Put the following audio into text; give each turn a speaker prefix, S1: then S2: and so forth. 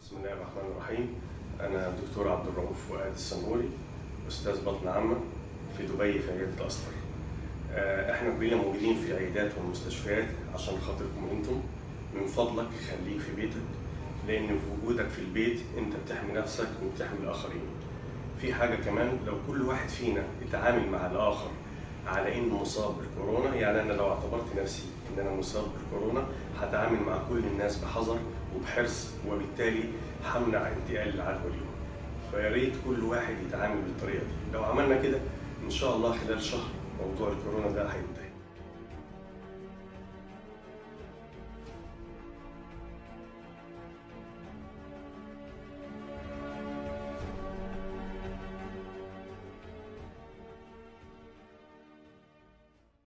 S1: بسم الله الرحمن الرحيم أنا دكتور عبد الرؤوف فؤاد السنوري أستاذ بطن عامة في دبي في عيادة الأسطر. آه، إحنا كلنا موجودين في العيادات والمستشفيات عشان خاطركم أنتم. من فضلك خليك في بيتك لأن في وجودك في البيت أنت بتحمي نفسك وبتحمي الآخرين. في حاجة كمان لو كل واحد فينا اتعامل مع الآخر على انه مصاب بالكورونا يعني انا لو اعتبرت نفسي ان انا مصاب بالكورونا هتعامل مع كل الناس بحذر وبحرص وبالتالي همنع انتقال العدوى ليهم فيا ريت كل واحد يتعامل بالطريقه دي لو عملنا كده ان شاء الله خلال شهر موضوع الكورونا ده هينتهي